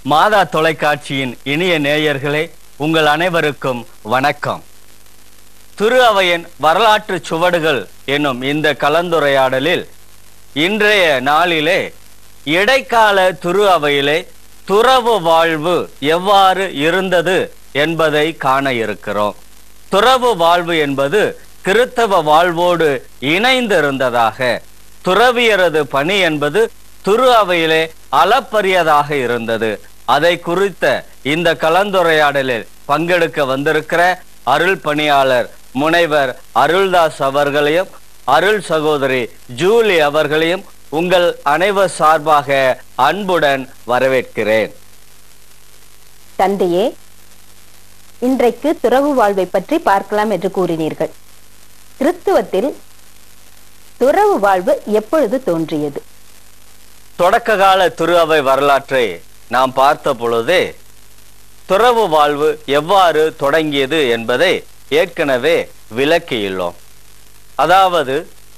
மாதா தொலைக்காட்சியின் இனிய நேயர்களே உங்கள் அனைவருக்கும் வணக்கம் திரு அவையின் வரலாற்று சுவடுகள் என்னும் இந்த கலந்துரையாடலில் இன்றைய நாளிலே இடைக்கால திரு அவையிலே துறவு வாழ்வு எவ்வாறு இருந்தது என்பதை காண இருக்கிறோம் துறவு வாழ்வு என்பது கிறித்தவ வாழ்வோடு இணைந்திருந்ததாக துறவியரது பணி என்பது துரு அவையிலே அளப்பரியதாக இருந்தது அதை குறித்த இந்த கலந்துரையாடலில் பங்கெடுக்க வந்திருக்கிற அருள் பணியாளர் முனைவர் அருள்தாஸ் அவர்களையும் அருள் சகோதரி ஜூலி அவர்களையும் உங்கள் அனைவர் சார்பாக அன்புடன் வரவேற்கிறேன் தந்தையே இன்றைக்கு துறவு வாழ்வை பற்றி பார்க்கலாம் என்று கூறினீர்கள் கிறிஸ்துவத்தில் துறவு வாழ்வு எப்பொழுது தோன்றியது தொடக்க கால திரு அவை வரலாற்றை நாம் பார்த்த பொழுதே துறவு வாழ்வு எவ்வாறு தொடங்கியது என்பதை ஏற்கனவே விளக்கியுள்ளோம் அதாவது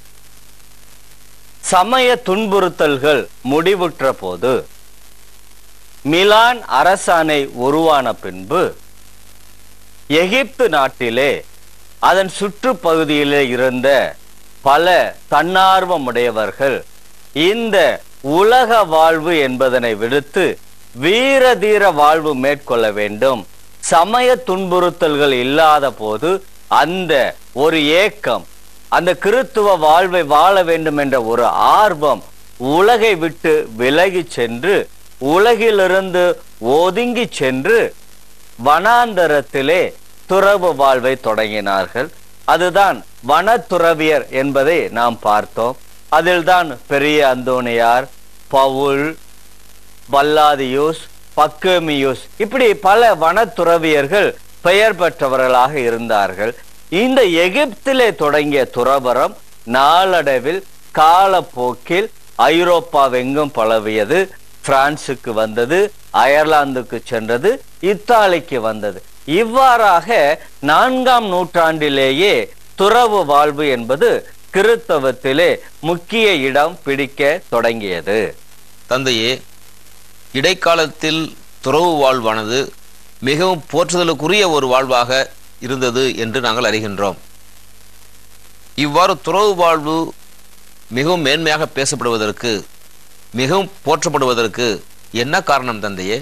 சமய துன்புறுத்தல்கள் முடிவுற்ற போது மிலான் அரசாணை உருவான பின்பு எகிப்து நாட்டிலே அதன் சுற்றுப்பகுதியிலே இருந்த பல தன்னார்வமுடையவர்கள் இந்த உலக வாழ்வு என்பதனை விடுத்து வீர தீர வாழ்வு மேற்கொள்ள வேண்டும் சமய துன்புறுத்தல்கள் இல்லாத போது அந்த ஒரு ஏக்கம் அந்த கிறித்துவ வாழ்வை வாழ வேண்டும் என்ற ஒரு ஆர்வம் உலகை விட்டு விலகி சென்று உலகிலிருந்து ஒதுங்கி சென்று வனாந்தரத்திலே துறவு வாழ்வை தொடங்கினார்கள் அதுதான் வனத்துறவியர் என்பதை நாம் பார்த்தோம் அதில்தான் பெரிய அந்தோணியார் பவுல் பல்லாதியூஸ் பக்கமியூஸ் இப்படி பல வனத்துறவியர்கள் பெயர் பெற்றவர்களாக இருந்தார்கள் இந்த எகிப்திலே தொடங்கிய துறவரம் நாளடைவில் காலப்போக்கில் ஐரோப்பாவெங்கும் பரவியது பிரான்சுக்கு வந்தது அயர்லாந்துக்கு சென்றது இத்தாலிக்கு வந்தது இவ்வாறாக நான்காம் நூற்றாண்டிலேயே துறவு வாழ்வு என்பது கிறித்தவத்திலே முக்கிய இடம் பிடிக்க தொடங்கியது தந்தையே இடைக்காலத்தில் துறவு வாழ்வானது மிகவும் போற்றுதலுக்குரிய ஒரு வாழ்வாக இருந்தது என்று நாங்கள் அறிகின்றோம் இவ்வாறு துறவு வாழ்வு மிகவும் மேன்மையாக பேசப்படுவதற்கு மிகவும் போற்றப்படுவதற்கு என்ன காரணம் தந்தையே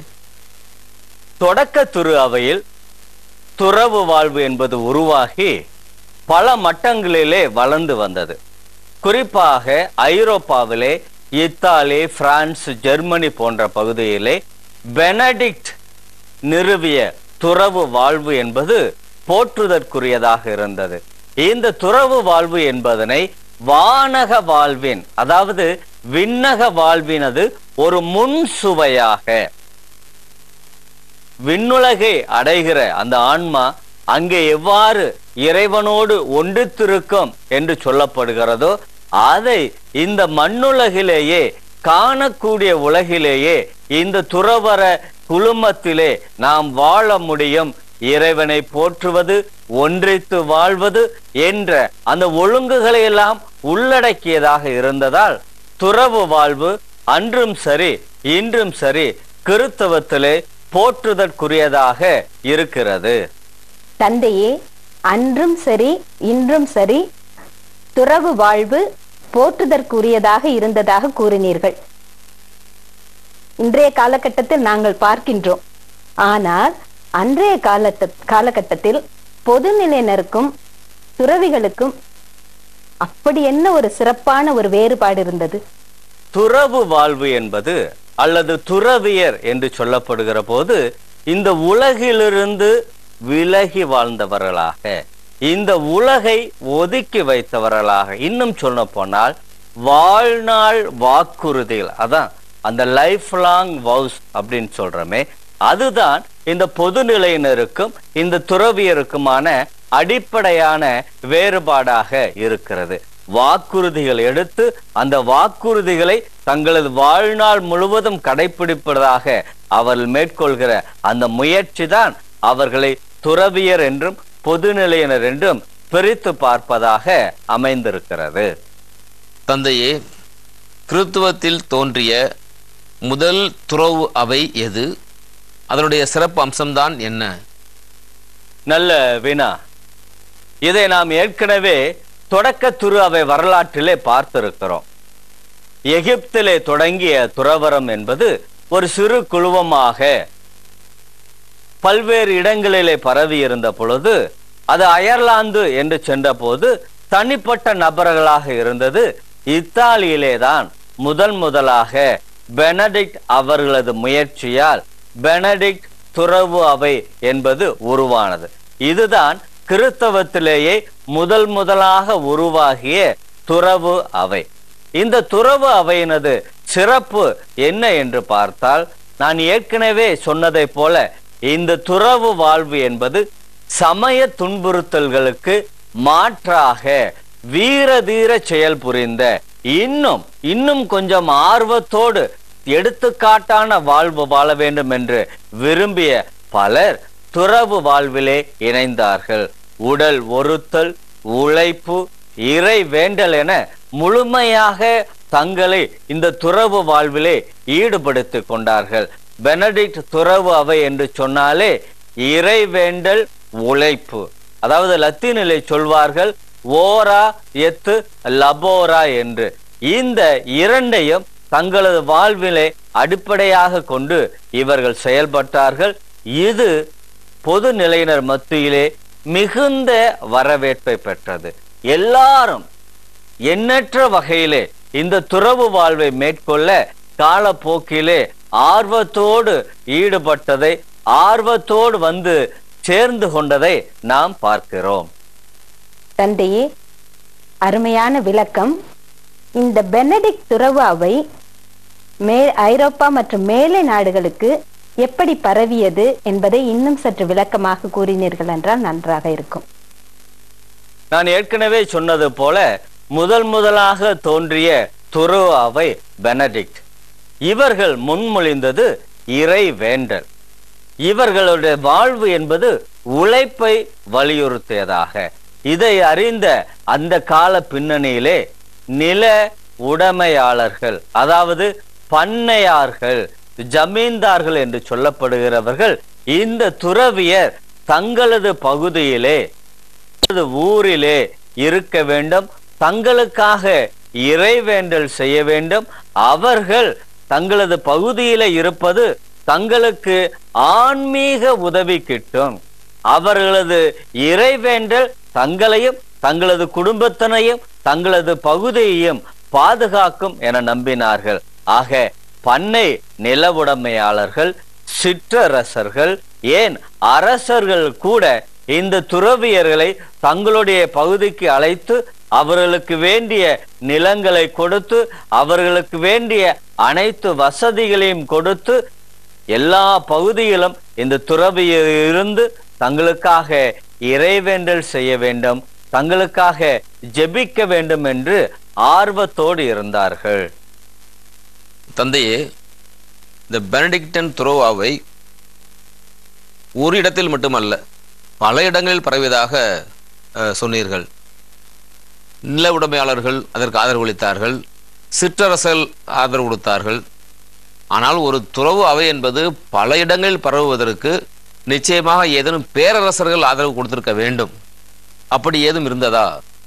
தொடக்க துரு அவையில் துறவு வாழ்வு என்பது உருவாகி பல மட்டங்களிலே வளர்ந்து வந்தது குறிப்பாக ஐரோப்பாவிலே இத்தாலி பிரான்ஸ் ஜெர்மனி போன்ற பகுதியிலே பெனடிக்ட் நிறுவிய துறவு வாழ்வு என்பது போற்றுதற்குரியதாக இருந்தது இந்த துறவு வாழ்வு என்பதனை வானக வாழ்வின் அதாவது விண்ணக வாழ்வினது ஒரு முன் சுவையாக விண்ணுலகை அடைகிற அந்த ஆன்மா அங்கே எவ்வாறு இறைவனோடு ஒன்றித்திருக்கும் என்று சொல்லப்படுகிறதோ அதை இந்த மண்ணுலகிலேயே காணக்கூடிய உலகிலேயே இந்த துறவர குழுமத்திலே நாம் வாழ முடியும் இறைவனை போற்றுவது ஒன்றித்து வாழ்வது என்ற அந்த ஒழுங்குகளை எல்லாம் உள்ளடக்கியதாக இருந்ததால் துறவு வாழ்வு அன்றும் சரி இன்றும் சரி கிறித்தவத்திலே போற்றுதற்குரியதாக இருக்கிறது தந்தையே அன்றும் சரி இன்றும் சரி துறவு வாழ்வு போற்றுதற்குரியதாக இருந்ததாக கூறினீர்கள் இன்றைய காலகட்டத்தில் நாங்கள் பார்க்கின்றோம் ஆனால் அன்றைய காலத்த காலகட்டத்தில் பொதுநிலையினருக்கும் துறவிகளுக்கும் அப்படி என்ன ஒரு சிறப்பான ஒரு வேறுபாடு இருந்தது துறவு வாழ்வு என்பது அல்லது துறவியர் என்று சொல்லப்படுகிற போது இந்த உலகிலிருந்து விலகி வாழ்ந்தவர்களாக இந்த உலகை ஒதுக்கி வைத்தவர்களாக இன்னும் சொல்ல போனால் வாழ்நாள் வாக்குறுதிகள் அதான் அந்த லைஃப் லாங் வவுஸ் அப்படின்னு சொல்றோமே அதுதான் இந்த பொதுநிலையினருக்கும் இந்த துறவியருக்குமான அடிப்படையான வேறுபாடாக இருக்கிறது வாக்குறுதிகள் எடுத்து அந்த வாக்குறுதிகளை தங்களது வாழ்நாள் முழுவதும் கடைபிடிப்பதாக அவர்கள் மேற்கொள்கிற அந்த முயற்சி தான் அவர்களை துறவியர் என்றும் பொதுநிலையினர் என்றும் பிரித்து பார்ப்பதாக அமைந்திருக்கிறது தந்தையே கிறித்துவத்தில் தோன்றிய முதல் துறவு அவை எது அதனுடைய சிறப்பு அம்சம்தான் என்ன நல்ல வினா இதை நாம் ஏற்கனவே தொடக்க துரு அவை வரலாற்றிலே பார்த்திருக்கிறோம் எகிப்திலே தொடங்கிய துறவரம் என்பது ஒரு சிறு குழுவமாக பல்வேறு இடங்களிலே பரவி இருந்த பொழுது அது அயர்லாந்து என்று சென்றபோது தனிப்பட்ட நபர்களாக இருந்தது இத்தாலியிலே தான் முதல் முதலாக பெனடிக்ட் அவர்களது முயற்சியால் பெனடிக்ட் துறவு அவை என்பது உருவானது இதுதான் கிறிஸ்தவத்திலேயே முதல் முதலாக உருவாகிய துறவு அவை இந்த துறவு அவையினது சிறப்பு என்ன என்று பார்த்தால் நான் ஏற்கனவே சொன்னதைப் போல இந்த துறவு வாழ்வு என்பது சமய துன்புறுத்தல்களுக்கு மாற்றாக வீர தீர செயல் புரிந்த இன்னும் இன்னும் கொஞ்சம் ஆர்வத்தோடு எடுத்துக்காட்டான வாழ்வு வாழ வேண்டும் என்று விரும்பிய பலர் துறவு வாழ்விலே இணைந்தார்கள் உடல் ஒருத்தல் உழைப்பு இறை வேண்டல் என முழுமையாக தங்களை இந்த துறவு வாழ்விலே ஈடுபடுத்திக் கொண்டார்கள் பெனடிக்ட் துறவு அவை என்று சொன்னாலே இறை வேண்டல் உழைப்பு அதாவது லத்தீனிலே சொல்வார்கள் ஓரா எத்து லபோரா என்று இந்த இரண்டையும் தங்களது வாழ்விலே அடிப்படையாக கொண்டு இவர்கள் செயல்பட்டார்கள் இது பொது நிலையினர் மத்தியிலே மிகுந்த வரவேற்பை பெற்றது எல்லாரும் எண்ணற்ற வகையிலே இந்த துறவு வாழ்வை மேற்கொள்ள காலப்போக்கிலே ஆர்வத்தோடு ஈடுபட்டதை ஆர்வத்தோடு வந்து சேர்ந்து கொண்டதை நாம் பார்க்கிறோம் தந்தையே அருமையான விளக்கம் இந்த பெனடிக் துறவு அவை மே ஐரோப்பா மற்றும் மேலை நாடுகளுக்கு எப்படி பரவியது என்பதை இன்னும் சற்று விளக்கமாக கூறினீர்கள் என்றால் நன்றாக இருக்கும் நான் ஏற்கனவே சொன்னது போல முதல் முதலாக தோன்றிய துரு அவை பெனடிக்ட் இவர்கள் முன்மொழிந்தது இறை வேண்டல் இவர்களுடைய வாழ்வு என்பது உழைப்பை வலியுறுத்தியதாக இதை அறிந்த அந்த கால பின்னணியிலே நில உடைமையாளர்கள் அதாவது பண்ணையார்கள் ஜமீன்தார்கள் என்று சொல்லப்படுகிறவர்கள் இந்த துறவியர் தங்களது பகுதியிலே தங்களது ஊரிலே இருக்க வேண்டும் தங்களுக்காக இறைவேண்டல் செய்ய வேண்டும் அவர்கள் தங்களது பகுதியில இருப்பது தங்களுக்கு ஆன்மீக உதவி கிட்டும் அவர்களது இறைவேண்டல் தங்களையும் தங்களது குடும்பத்தினையும் தங்களது பகுதியையும் பாதுகாக்கும் என நம்பினார்கள் ஆக பண்ணை நிலவுடைமையாளர்கள் சிற்றரசர்கள் ஏன் அரசர்கள் கூட இந்த துறவியர்களை தங்களுடைய பகுதிக்கு அழைத்து அவர்களுக்கு வேண்டிய நிலங்களை கொடுத்து அவர்களுக்கு வேண்டிய அனைத்து வசதிகளையும் கொடுத்து எல்லா பகுதியிலும் இந்த துறவியில் இருந்து தங்களுக்காக இறைவேண்டல் செய்ய வேண்டும் தங்களுக்காக ஜெபிக்க வேண்டும் என்று ஆர்வத்தோடு இருந்தார்கள் தந்தையே இந்த பெனடிக்டன் துரோவாவை ஒரு இடத்தில் மட்டுமல்ல பல இடங்களில் பரவியதாக அஹ், சொன்னீர்கள் நில உடைமையாளர்கள் அதற்கு ஆதரவளித்தார்கள் சிற்றரசர்கள் ஆதரவு கொடுத்தார்கள் ஆனால் ஒரு துறவு அவை என்பது பல இடங்களில் பரவுவதற்கு நிச்சயமாக ஏதேனும் பேரரசர்கள் ஆதரவு கொடுத்திருக்க வேண்டும் அப்படி ஏதும் இருந்ததா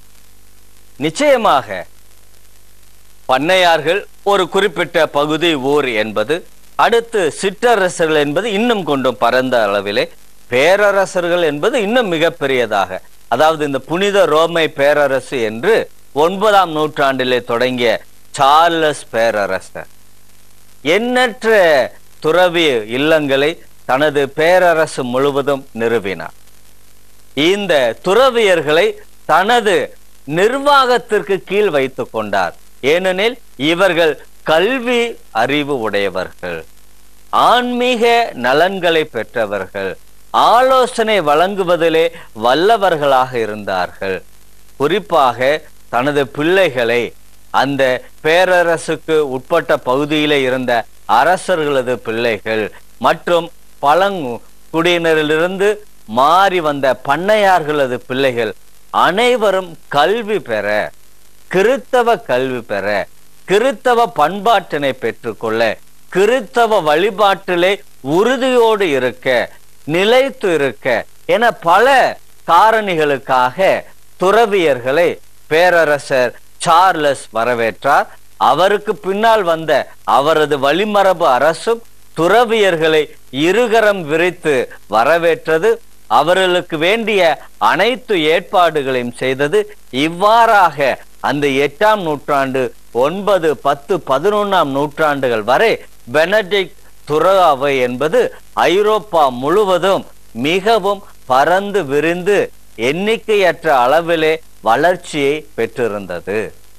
நிச்சயமாக பண்ணையார்கள் ஒரு குறிப்பிட்ட பகுதி ஊர் என்பது அடுத்து சிற்றரசர்கள் என்பது இன்னும் கொண்டும் பரந்த அளவிலே பேரரசர்கள் என்பது இன்னும் மிகப்பெரியதாக அதாவது இந்த புனித ரோமை பேரரசு என்று ஒன்பதாம் நூற்றாண்டிலே தொடங்கிய சார்லஸ் பேரரசர் எண்ணற்ற துறவி இல்லங்களை தனது பேரரசு முழுவதும் நிறுவினார் இந்த துறவியர்களை தனது நிர்வாகத்திற்கு கீழ் வைத்துக் கொண்டார் ஏனெனில் இவர்கள் கல்வி அறிவு உடையவர்கள் ஆன்மீக நலன்களை பெற்றவர்கள் ஆலோசனை வழங்குவதிலே வல்லவர்களாக இருந்தார்கள் குறிப்பாக தனது பிள்ளைகளை அந்த பேரரசுக்கு உட்பட்ட பகுதியிலே இருந்த அரசர்களது பிள்ளைகள் மற்றும் பழங்குடியினரிலிருந்து மாறி வந்த பண்ணையார்களது பிள்ளைகள் அனைவரும் கல்வி பெற கிறித்தவ கல்வி பெற கிறித்தவ பண்பாட்டினை பெற்றுக்கொள்ள கிறித்தவ வழிபாட்டிலே உறுதியோடு இருக்க நிலைத்து இருக்க என பல காரணிகளுக்காக துறவியர்களை பேரரசர் சார்லஸ் வரவேற்றார் அவருக்கு பின்னால் வந்த அவரது வழிமரபு அரசும் துறவியர்களை இருகரம் விரித்து வரவேற்றது அவர்களுக்கு வேண்டிய அனைத்து ஏற்பாடுகளையும் செய்தது இவ்வாறாக அந்த எட்டாம் நூற்றாண்டு ஒன்பது பத்து பதினொன்னாம் நூற்றாண்டுகள் வரை பெனடிக்ட் துற அவை என்பது ஐரோப்பா முழுவதும் மிகவும் பறந்து விரிந்து எண்ணிக்கையற்ற அளவிலே வளர்ச்சியை பெற்றிருந்தது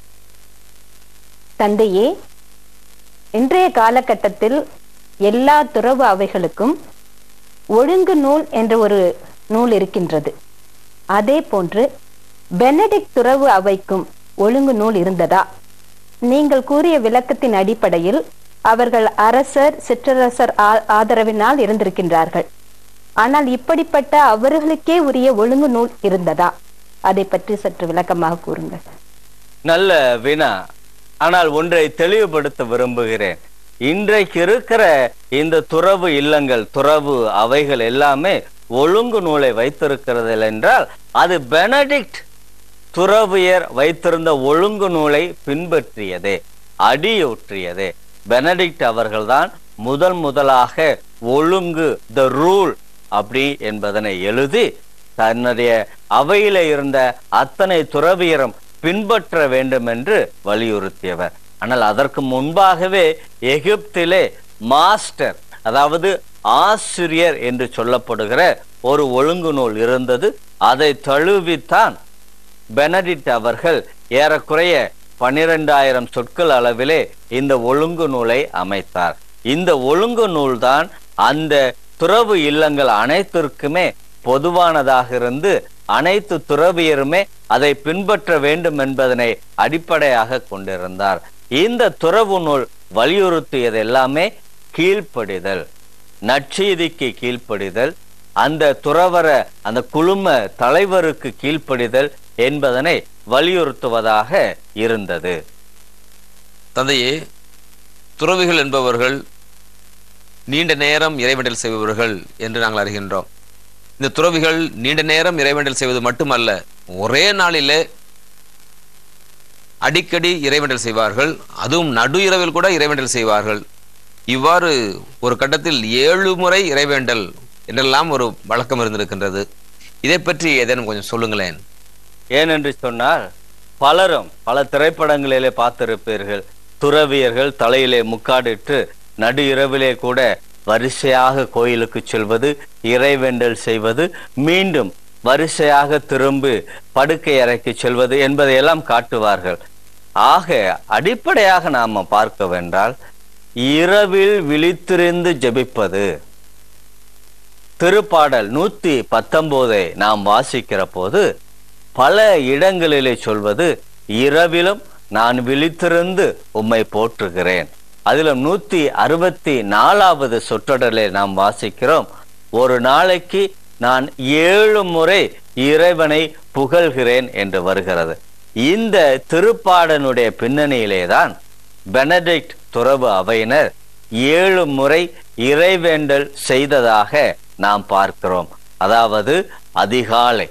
தந்தையே இன்றைய காலகட்டத்தில் எல்லா துறவு அவைகளுக்கும் ஒழுங்கு நூல் என்ற ஒரு நூல் இருக்கின்றது அதே போன்று பெனடிக்ட் துறவு அவைக்கும் ஒழுங்கு நூல் இருந்ததா நீங்கள் கூறிய விளக்கத்தின் அடிப்படையில் அவர்கள் அரசர் சிற்றரசர் ஆ- ஆதரவினால் இருந்திருக்கின்றார்கள் ஆனால் இப்படிப்பட்ட அவர்களுக்கே உரிய ஒழுங்கு நூல் இருந்ததா அதை பற்றி சற்று விளக்கமாக கூறுங்கள் நல்ல வினா ஆனால் ஒன்றை தெளிவுபடுத்த விரும்புகிறேன் இன்றைக்கு இருக்கிற இந்த துறவு இல்லங்கள் துறவு அவைகள் எல்லாமே ஒழுங்கு நூலை வைத்திருக்கிறது என்றால் அது பெனடிக்ட் துறவியர் வைத்திருந்த ஒழுங்கு நூலை பின்பற்றியதே அடியொற்றியதே பெனடிக்ட் அவர்கள்தான் முதல் முதலாக ஒழுங்கு த ரூல் அப்படி என்பதனை எழுதி தன்னுடைய அவையில இருந்த அத்தனை துறவியரும் பின்பற்ற வேண்டும் என்று வலியுறுத்தியவர் ஆனால் அதற்கு முன்பாகவே எகிப்திலே மாஸ்டர் அதாவது ஆசிரியர் என்று சொல்லப்படுகிற ஒரு ஒழுங்கு நூல் இருந்தது அதை தழுவித்தான் பெனடிக்ட் அவர்கள் ஏறக்குறைய பனிரெண்டாயிரம் சொற்கள் அளவிலே இந்த ஒழுங்கு நூலை அமைத்தார் இந்த ஒழுங்கு நூல்தான் அந்த துறவு இல்லங்கள் அனைத்திற்குமே பொதுவானதாக இருந்து அனைத்து துறவியருமே அதை பின்பற்ற வேண்டும் என்பதனை அடிப்படையாக கொண்டிருந்தார் இந்த துறவு நூல் வலியுறுத்தியது எல்லாமே கீழ்ப்படிதல் நற்செய்திக்கு கீழ்ப்படிதல் அந்த துறவர அந்த குழும தலைவருக்கு கீழ்ப்படிதல் என்பதனை வலியுறுத்துவதாக இருந்தது தந்தையே துறவிகள் என்பவர்கள் நீண்ட நேரம் இறைவேண்டல் செய்பவர்கள் என்று நாங்கள் அறிகின்றோம் இந்த துறவிகள் நீண்ட நேரம் இறைவேண்டல் செய்வது மட்டுமல்ல ஒரே நாளிலே அடிக்கடி இறைவேண்டல் செய்வார்கள் அதுவும் நடு இரவில் கூட இறைவேண்டல் செய்வார்கள் இவ்வாறு ஒரு கட்டத்தில் ஏழு முறை இறைவேண்டல் என்றெல்லாம் ஒரு வழக்கம் இருந்திருக்கின்றது இதை பற்றி ஏதேனும் கொஞ்சம் சொல்லுங்களேன் ஏனென்று சொன்னால் பலரும் பல திரைப்படங்களிலே பார்த்திருப்பீர்கள் துறவியர்கள் தலையிலே முக்காடிட்டு நடு இரவிலே கூட வரிசையாக கோயிலுக்கு செல்வது இறைவேண்டல் செய்வது மீண்டும் வரிசையாக திரும்பி படுக்கை அறைக்கு செல்வது என்பதையெல்லாம் காட்டுவார்கள் ஆக அடிப்படையாக நாம பார்க்க வென்றால் இரவில் விழித்திருந்து ஜெபிப்பது திருப்பாடல் நூத்தி பத்தொன்பதை நாம் வாசிக்கிற போது பல இடங்களிலே சொல்வது இரவிலும் நான் விழித்திருந்து உம்மை போற்றுகிறேன் அதிலும் நூத்தி அறுபத்தி நாலாவது சொற்றொடரிலே நாம் வாசிக்கிறோம் ஒரு நாளைக்கு நான் ஏழு முறை இறைவனை புகழ்கிறேன் என்று வருகிறது இந்த திருப்பாடனுடைய பின்னணியிலேதான் பெனடிக்ட் துறவு அவையினர் ஏழு முறை இறைவேண்டல் செய்ததாக நாம் பார்க்கிறோம் அதாவது அதிகாலை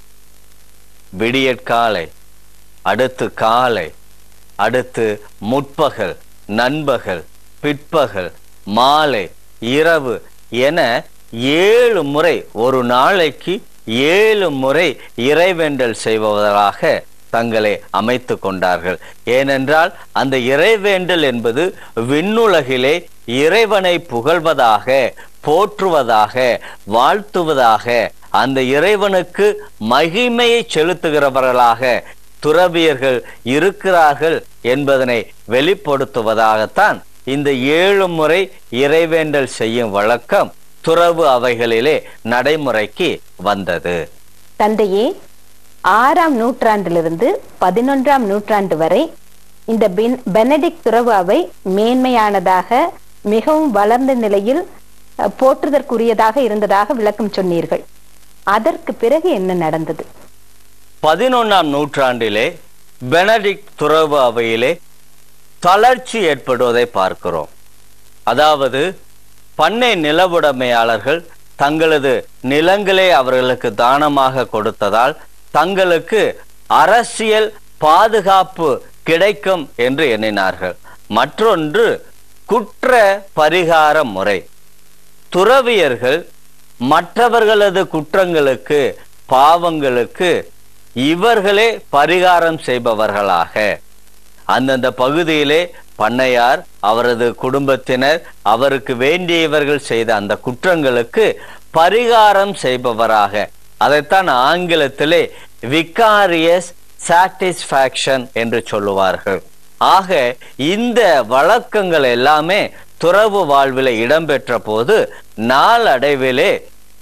விடியற்காலை அடுத்து காலை அடுத்து முற்பகல் நண்பகல் பிற்பகல் மாலை இரவு என ஏழு முறை ஒரு நாளைக்கு ஏழு முறை இறைவேண்டல் செய்பவர்களாக தங்களை அமைத்து கொண்டார்கள் ஏனென்றால் அந்த இறைவேண்டல் என்பது விண்ணுலகிலே இறைவனை புகழ்வதாக போற்றுவதாக வாழ்த்துவதாக அந்த இறைவனுக்கு மகிமையை செலுத்துகிறவர்களாக துறவியர்கள் இருக்கிறார்கள் என்பதனை வெளிப்படுத்துவதாகத்தான் இந்த ஏழு முறை இறைவேண்டல் செய்யும் வழக்கம் துறவு அவைகளிலே நடைமுறைக்கு வந்தது தந்தையே ஆறாம் நூற்றாண்டிலிருந்து பதினொன்றாம் நூற்றாண்டு வரை இந்த பென்- பெனடிக்ட் துறவு அவை மேன்மையானதாக மிகவும் வளர்ந்த நிலையில் அஹ், போற்றுதற்குரியதாக இருந்ததாக விளக்கம் சொன்னீர்கள் அதற்கு பிறகு என்ன நடந்தது பதினொன்னாம் நூற்றாண்டிலே பெனடிக்ட் துறவு அவையிலே தளர்ச்சி ஏற்படுவதை பார்க்கிறோம் அதாவது பண்ணை நிலவுடைமையாளர்கள் தங்களது நிலங்களை அவர்களுக்கு தானமாக கொடுத்ததால் தங்களுக்கு அரசியல் பாதுகாப்பு கிடைக்கும் என்று எண்ணினார்கள் மற்றொன்று குற்ற பரிகார முறை துறவியர்கள் மற்றவர்களது குற்றங்களுக்கு பாவங்களுக்கு இவர்களே பரிகாரம் செய்பவர்களாக அந்தந்த பகுதியிலே பண்ணையார் அவரது குடும்பத்தினர் அவருக்கு வேண்டியவர்கள் செய்த அந்த குற்றங்களுக்கு பரிகாரம் செய்பவராக அதைத்தான் ஆங்கிலத்திலே விகாரியஸ் சாட்டிஸ்பாக்சன் என்று சொல்லுவார்கள் ஆக இந்த வழக்கங்கள் எல்லாமே துறவு வாழ்வில் இடம்பெற்ற போது நாளடைவிலே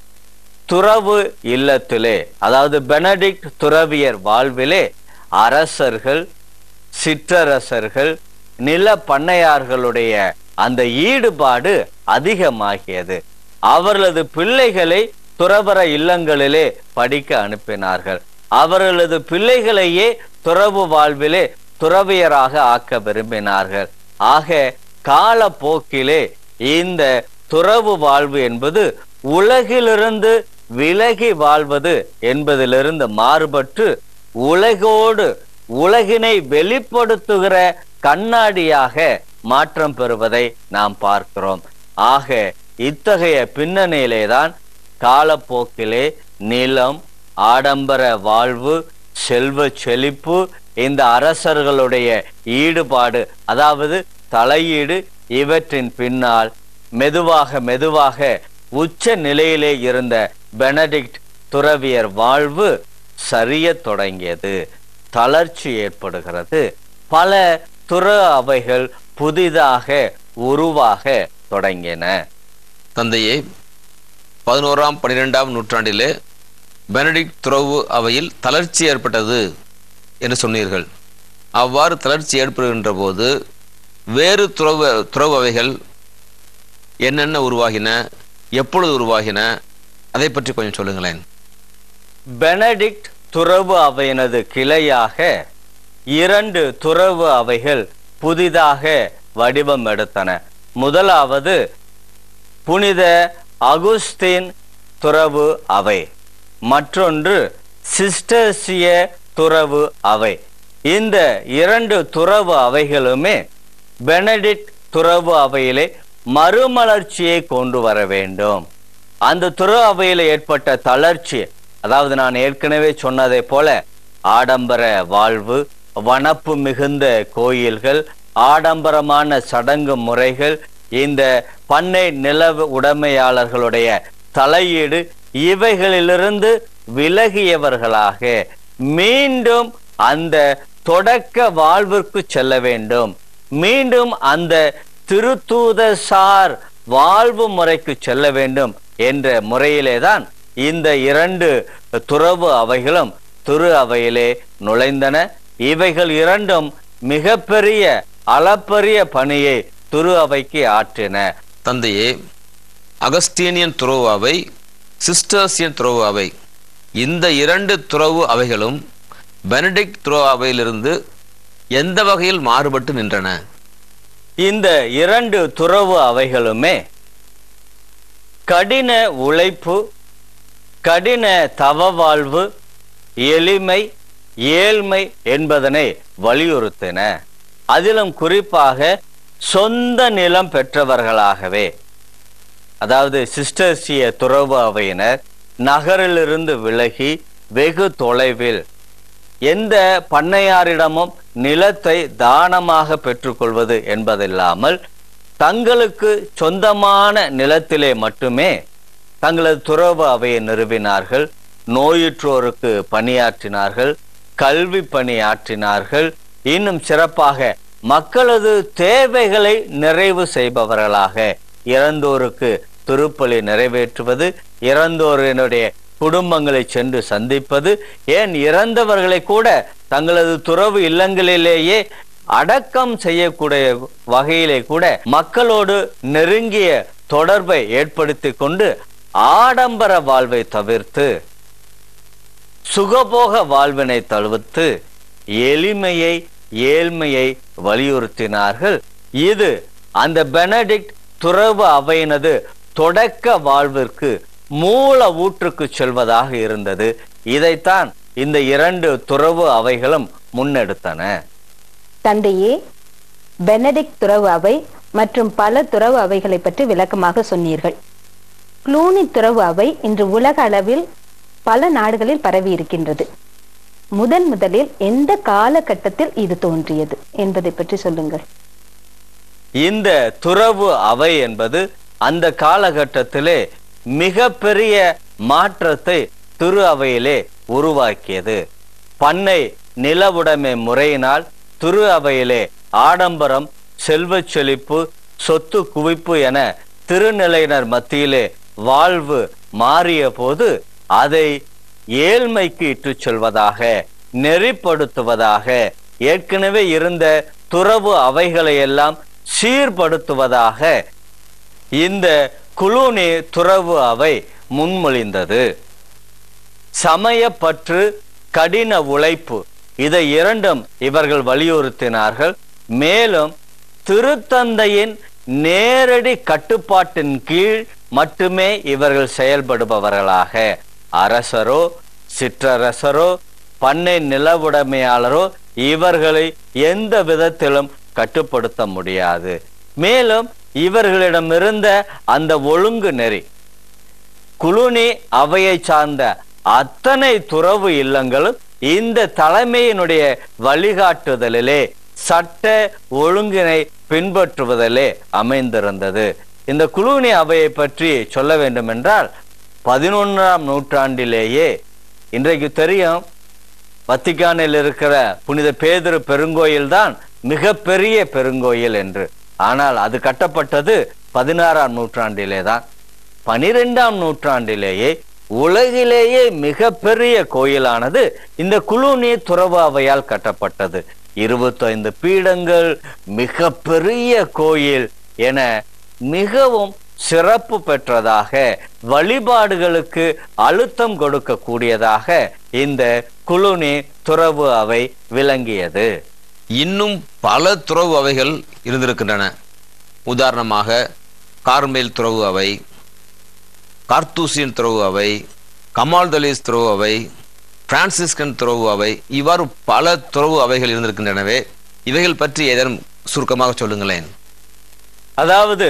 துறவு இல்லத்திலே அதாவது பெனடிக்ட் துறவியர் வாழ்விலே அரசர்கள் சிற்றரசர்கள் நில பண்ணையார்களுடைய அந்த ஈடுபாடு அதிகமாகியது அவர்களது பிள்ளைகளை துறவர இல்லங்களிலே படிக்க அனுப்பினார்கள் அவர்களது பிள்ளைகளையே துறவு வாழ்விலே துறவியராக ஆக்க விரும்பினார்கள் ஆக காலப்போக்கிலே இந்த துறவு வாழ்வு என்பது உலகிலிருந்து விலகி வாழ்வது என்பதிலிருந்து மாறுபட்டு உலகோடு உலகினை வெளிப்படுத்துகிற கண்ணாடியாக மாற்றம் பெறுவதை நாம் பார்க்கிறோம் ஆக இத்தகைய பின்னணியிலேதான் காலப்போக்கிலே நிலம் ஆடம்பர வாழ்வு செல்வ செழிப்பு இந்த அரசர்களுடைய ஈடுபாடு அதாவது தலையீடு இவற்றின் பின்னால் மெதுவாக மெதுவாக உச்ச நிலையிலே இருந்த பெனடிக்ட் துறவியர் வாழ்வு சரியத் தொடங்கியது தளர்ச்சி ஏற்படுகிறது பல துற அவைகள் புதிதாக உருவாக தொடங்கின தந்தையே பதினோராம் பன்னிரெண்டாம் நூற்றாண்டிலே பெனடிக்ட் துறவு அவையில் தளர்ச்சி ஏற்பட்டது என்று சொன்னீர்கள் அவ்வாறு தளர்ச்சி ஏற்படுகின்ற போது வேறு துறவு துறவு அவைகள் என்னென்ன உருவாகின எப்பொழுது உருவாகின அதை பற்றி கொஞ்சம் சொல்லுங்களேன் பெனடிக்ட் துறவு அவையினது கிளையாக இரண்டு துறவு அவைகள் புதிதாக வடிவம் எடுத்தன முதலாவது புனித அகுஸ்தீன் துறவு அவை மற்றொன்று சிஸ்டர்சிய துறவு அவை இந்த இரண்டு துறவு அவைகளுமே பெனடிக்ட் துறவு அவையிலே மறுமலர்ச்சியை கொண்டு வர வேண்டும் அந்த துற அவையில் ஏற்பட்ட தளர்ச்சி அதாவது நான் ஏற்கனவே சொன்னதை போல ஆடம்பர வாழ்வு வனப்பு மிகுந்த கோயில்கள் ஆடம்பரமான சடங்கு முறைகள் இந்த பண்ணை நில உடைமையாளர்களுடைய தலையீடு இவைகளிலிருந்து விலகியவர்களாக மீண்டும் அந்த தொடக்க வாழ்விற்கு செல்ல வேண்டும் மீண்டும் அந்த திருத்தூத சார் வாழ்வு முறைக்கு செல்ல வேண்டும் என்ற முறையிலே தான் இந்த இரண்டு துறவு அவைகளும் துரு அவையிலே நுழைந்தன இவைகள் இரண்டும் மிகப்பெரிய அளப்பரிய பணியை துரு அவைக்கு ஆற்றின தந்தையே அகஸ்டீனியன் துறவு அவை சிஸ்டர்சியன் துறவு அவை இந்த இரண்டு துறவு அவைகளும் பெனடிக்ட் துறவு அவையிலிருந்து எந்த வகையில் மாறுபட்டு நின்றன இந்த இரண்டு துறவு அவைகளுமே கடின உழைப்பு கடின தவ வாழ்வு எளிமை ஏழ்மை என்பதனை வலியுறுத்தின அதிலும் குறிப்பாக சொந்த நிலம் பெற்றவர்களாகவே அதாவது சிஸ்டர்சிய துறவு அவையினர் நகரிலிருந்து விலகி வெகு தொலைவில் எந்த பண்ணையாரிடமும் நிலத்தை தானமாக பெற்றுக்கொள்வது என்பதில்லாமல் தங்களுக்கு சொந்தமான நிலத்திலே மட்டுமே தங்களது துறவு அவையை நிறுவினார்கள் நோயுற்றோருக்கு பணியாற்றினார்கள் கல்வி பணியாற்றினார்கள் இன்னும் சிறப்பாக மக்களது தேவைகளை நிறைவு செய்பவர்களாக இறந்தோருக்கு திருப்பலி நிறைவேற்றுவது இறந்தோரினுடைய குடும்பங்களை சென்று சந்திப்பது ஏன் இறந்தவர்களை கூட தங்களது துறவு இல்லங்களிலேயே அடக்கம் செய்யக்கூடிய வகையிலே கூட மக்களோடு நெருங்கிய தொடர்பை ஏற்படுத்தி கொண்டு ஆடம்பர வாழ்வை தவிர்த்து சுகபோக வாழ்வினை தவிர்த்து எளிமையை ஏழ்மையை வலியுறுத்தினார்கள் இது அந்த பெனடிக்ட் துறவு அவையினது தொடக்க வாழ்விற்கு மூல ஊற்றுக்கு செல்வதாக இருந்தது இதைத்தான் இந்த இரண்டு துறவு அவைகளும் முன்னெடுத்தன தந்தையே பெனடிக்ட் துறவு அவை மற்றும் பல துறவு அவைகளை பற்றி விளக்கமாக சொன்னீர்கள் க்ளூனி துறவு அவை இன்று உலக அளவில் பல நாடுகளில் பரவி இருக்கின்றது முதன் முதலில் எந்த காலகட்டத்தில் இது தோன்றியது என்பதை பற்றி சொல்லுங்கள் இந்த துறவு அவை என்பது அந்த காலகட்டத்திலே மிகப்பெரிய மாற்றத்தை திரு அவையிலே உருவாக்கியது பண்ணை நிலவுடைமை முறையினால் திரு அவையிலே ஆடம்பரம் செல்வச் செழிப்பு சொத்து குவிப்பு என திருநிலையினர் மத்தியிலே வாழ்வு மாறிய போது அதை ஏழ்மைக்கு இட்டுச் செல்வதாக நெறிப்படுத்துவதாக ஏற்கனவே இருந்த துறவு அவைகளை எல்லாம் சீர்படுத்துவதாக இந்த குலூனி துறவு அவை முன்மொழிந்தது சமயப்பற்று கடின உழைப்பு இதை இரண்டும் இவர்கள் வலியுறுத்தினார்கள் மேலும் திருத்தந்தையின் நேரடி கட்டுப்பாட்டின் கீழ் மட்டுமே இவர்கள் செயல்படுபவர்களாக அரசரோ சிற்றரசரோ பண்ணை நிலவுடைமையாளரோ இவர்களை எந்த விதத்திலும் கட்டுப்படுத்த முடியாது மேலும் இவர்களிடமிருந்த அந்த ஒழுங்கு நெறி குலுனி அவையை சார்ந்த அத்தனை துறவு இல்லங்களும் இந்த தலைமையினுடைய வழிகாட்டுதலிலே சட்ட ஒழுங்கினை பின்பற்றுவதிலே அமைந்திருந்தது இந்த குலூனி அவையை பற்றி சொல்ல வேண்டும் என்றால் பதினொன்றாம் நூற்றாண்டிலேயே இன்றைக்கு தெரியும் வத்திக்கானில் இருக்கிற புனித பேதுரு பெருங்கோயில் தான் மிகப்பெரிய பெருங்கோயில் என்று ஆனால் அது கட்டப்பட்டது பதினாறாம் நூற்றாண்டிலே தான் பனிரெண்டாம் நூற்றாண்டிலேயே உலகிலேயே மிகப்பெரிய கோயிலானது இந்த குழுநீ துறவு அவையால் கட்டப்பட்டது இருபத்தைந்து பீடங்கள் மிகப்பெரிய கோயில் என மிகவும் சிறப்பு பெற்றதாக வழிபாடுகளுக்கு அழுத்தம் கொடுக்கக்கூடியதாக இந்த குழுநீ துறவு அவை விளங்கியது இன்னும் பல துறவு அவைகள் இருந்திருக்கின்றன உதாரணமாக கார்மேல் துறவு அவை கார்த்தூசியன் துறவு அவை கமால்தலீஸ் துறவு அவை பிரான்சிஸ்கன் துறவு அவை இவ்வாறு பல துறவு அவைகள் இருந்திருக்கின்றனவே இவைகள் பற்றி ஏதேனும் சுருக்கமாக சொல்லுங்களேன் அதாவது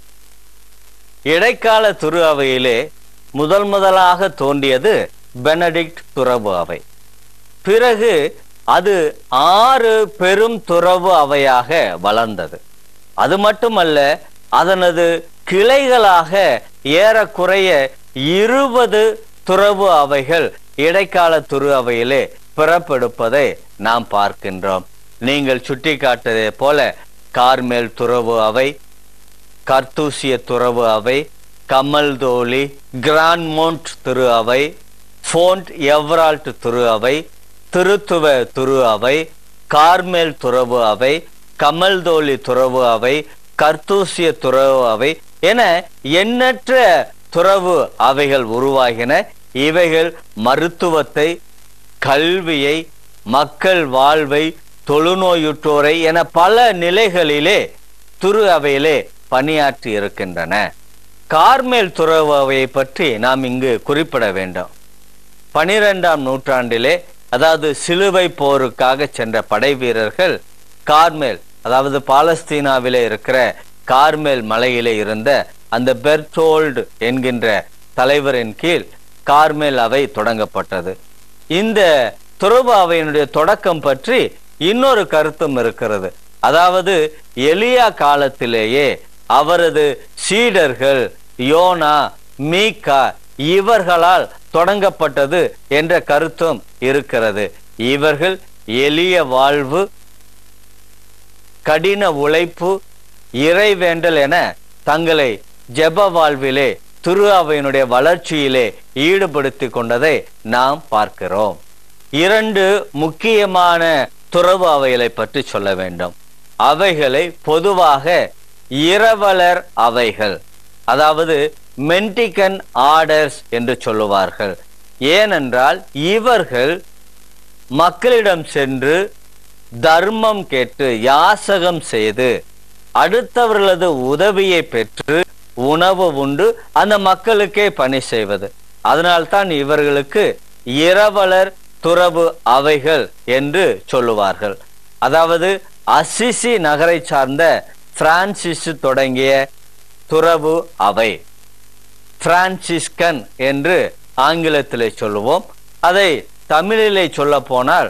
இடைக்கால துரு அவையிலே முதல் முதலாக தோன்றியது பெனடிக்ட் துறவு அவை பிறகு அது ஆறு பெரும் துறவு அவையாக வளர்ந்தது அது மட்டுமல்ல அதனது கிளைகளாக ஏறக்குறைய இருபது துறவு அவைகள் இடைக்கால துரு அவையிலே பிறப்பெடுப்பதை நாம் பார்க்கின்றோம் நீங்கள் சுட்டிக்காட்டதே போல கார்மேல் துறவு அவை கர்த்தூசிய துறவு அவை கமல்தோலி கிராண்ட்மோண்ட் திரு அவை ஃபோன்ட் எவரால்ட் திரு அவை திருத்துவ துரு அவை கார்மேல் துறவு அவை கமல்தோலி துறவு அவை கர்த்தூசிய துறவு அவை என எண்ணற்ற துறவு அவைகள் உருவாகின இவைகள் மருத்துவத்தை கல்வியை மக்கள் வாழ்வை தொழுநோயுற்றோரை என பல நிலைகளிலே துரு அவையிலே பணியாற்றி இருக்கின்றன கார்மேல் துறவு அவையை பற்றி நாம் இங்கு குறிப்பிட வேண்டும் பனிரெண்டாம் நூற்றாண்டிலே அதாவது சிலுவை போருக்காக சென்ற படை வீரர்கள் கார்மேல் அதாவது பாலஸ்தீனாவிலே இருக்கிற கார்மேல் மலையிலே இருந்த அந்த பெர்டோல்டு என்கின்ற தலைவரின் கீழ் கார்மேல் அவை தொடங்கப்பட்டது இந்த துறவு அவையினுடைய தொடக்கம் பற்றி இன்னொரு கருத்தும் இருக்கிறது அதாவது எலியா காலத்திலேயே அவரது சீடர்கள் யோனா மீகா இவர்களால் தொடங்கப்பட்டது என்ற கருத்தும் இருக்கிறது இவர்கள் எளிய வாழ்வு கடின உழைப்பு இறைவேண்டல் என தங்களை ஜெப வாழ்விலே திரு அவையினுடைய வளர்ச்சியிலே ஈடுபடுத்தி கொண்டதை நாம் பார்க்கிறோம் இரண்டு முக்கியமான துறவு அவைகளை பற்றி சொல்ல வேண்டும் அவைகளை பொதுவாக இரவலர் அவைகள் அதாவது மென்டிகன் ஆர்டர்ஸ் என்று சொல்லுவார்கள் ஏனென்றால் இவர்கள் மக்களிடம் சென்று தர்மம் கேட்டு யாசகம் செய்து அடுத்தவர்களது உதவியை பெற்று உணவு உண்டு அந்த மக்களுக்கே பணி செய்வது அதனால்தான் இவர்களுக்கு இரவலர் துறவு அவைகள் என்று சொல்லுவார்கள் அதாவது அசிசி நகரை சார்ந்த பிரான்சிஸ் தொடங்கிய துறவு அவை பிரான்சிஸ்கன் என்று ஆங்கிலத்திலே சொல்லுவோம் அதை தமிழிலே சொல்ல போனால்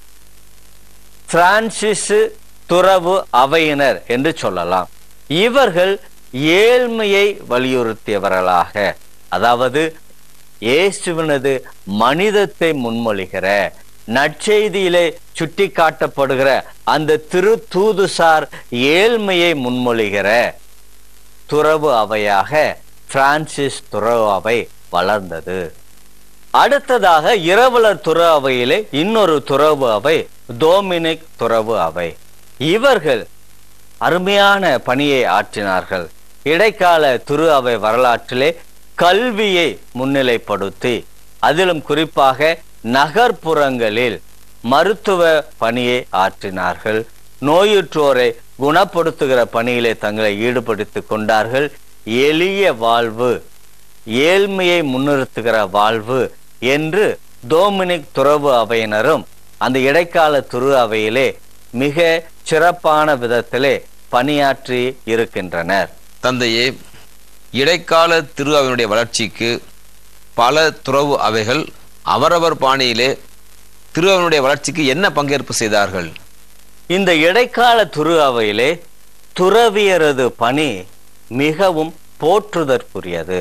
பிரான்சிஸ் துறவு அவையினர் என்று சொல்லலாம் இவர்கள் ஏழ்மையை வலியுறுத்தியவர்களாக அதாவது இயேசுவினது மனிதத்தை முன்மொழிகிற நற்செய்தியிலே சுட்டி காட்டப்படுகிற அந்த திரு தூதுசார் ஏழ்மையை முன்மொழிகிற துறவு அவையாக பிரான்சிஸ் துறவு அவை வளர்ந்தது அடுத்ததாக இரவலர் துற அவையிலே இன்னொரு துறவு அவை டோமினிக் துறவு அவை இவர்கள் அருமையான பணியை ஆற்றினார்கள் இடைக்கால துரு அவை வரலாற்றிலே கல்வியை முன்னிலைப்படுத்தி அதிலும் குறிப்பாக நகர்ப்புறங்களில் மருத்துவ பணியை ஆற்றினார்கள் நோயுற்றோரை குணப்படுத்துகிற பணியிலே தங்களை ஈடுபடுத்திக் கொண்டார்கள் எளிய வாழ்வு ஏழ்மையை முன்னிறுத்துகிற வாழ்வு என்று டோமினிக் துறவு அவையினரும் அந்த இடைக்கால துரு அவையிலே மிக சிறப்பான விதத்திலே பணியாற்றி இருக்கின்றனர் தந்தையே இடைக்கால திரு அவையினுடைய வளர்ச்சிக்கு பல துறவு அவைகள் அவரவர் பாணியிலே திரு அவையினுடைய வளர்ச்சிக்கு என்ன பங்கேற்பு செய்தார்கள் இந்த இடைக்கால துரு அவையிலே துறவியரது பணி மிகவும் போற்றுதற்குரியது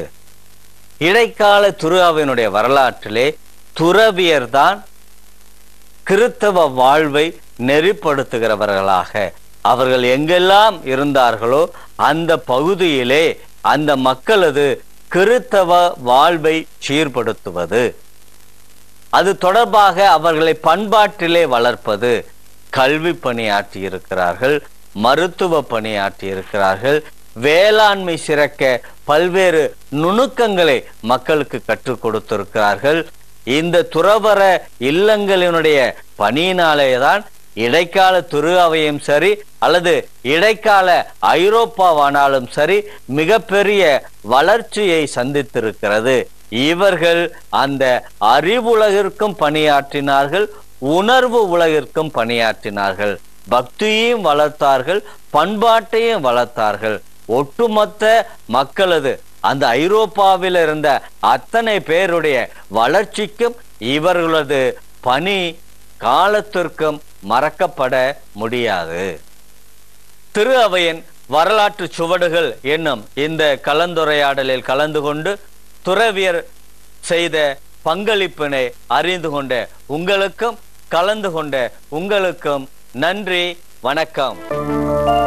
இடைக்கால துரு அவையினுடைய வரலாற்றிலே துறவியர்தான் கிறித்தவ வாழ்வை நெறிப்படுத்துகிறவர்களாக அவர்கள் எங்கெல்லாம் இருந்தார்களோ அந்த பகுதியிலே அந்த மக்களது கிறித்தவ வாழ்வை சீர்படுத்துவது அது தொடர்பாக அவர்களை பண்பாட்டிலே வளர்ப்பது கல்வி பணியாற்றி இருக்கிறார்கள் மருத்துவ பணியாற்றி இருக்கிறார்கள் வேளாண்மை சிறக்க பல்வேறு நுணுக்கங்களை மக்களுக்கு கற்றுக் கொடுத்திருக்கிறார்கள் இந்த துறவர இல்லங்களினுடைய பணியினாலேதான் இடைக்கால துரு அவையும் சரி அல்லது இடைக்கால ஐரோப்பாவானாலும் சரி மிகப்பெரிய வளர்ச்சியை சந்தித்திருக்கிறது இவர்கள் அந்த அறிவுலகிற்கும் பணியாற்றினார்கள் உணர்வு உலகிற்கும் பணியாற்றினார்கள் பக்தியையும் வளர்த்தார்கள் பண்பாட்டையும் வளர்த்தார்கள் ஒட்டுமொத்த மக்களது அந்த ஐரோப்பாவில் இருந்த அத்தனை பேருடைய வளர்ச்சிக்கும் இவர்களது பணி காலத்திற்கும் மறக்கப்பட முடியாது திரு அவையின் வரலாற்று சுவடுகள் என்னும் இந்த கலந்துரையாடலில் கலந்து கொண்டு துறவியர் செய்த பங்களிப்பினை அறிந்து கொண்ட உங்களுக்கும் கலந்து கொண்ட உங்களுக்கும் நன்றி வணக்கம்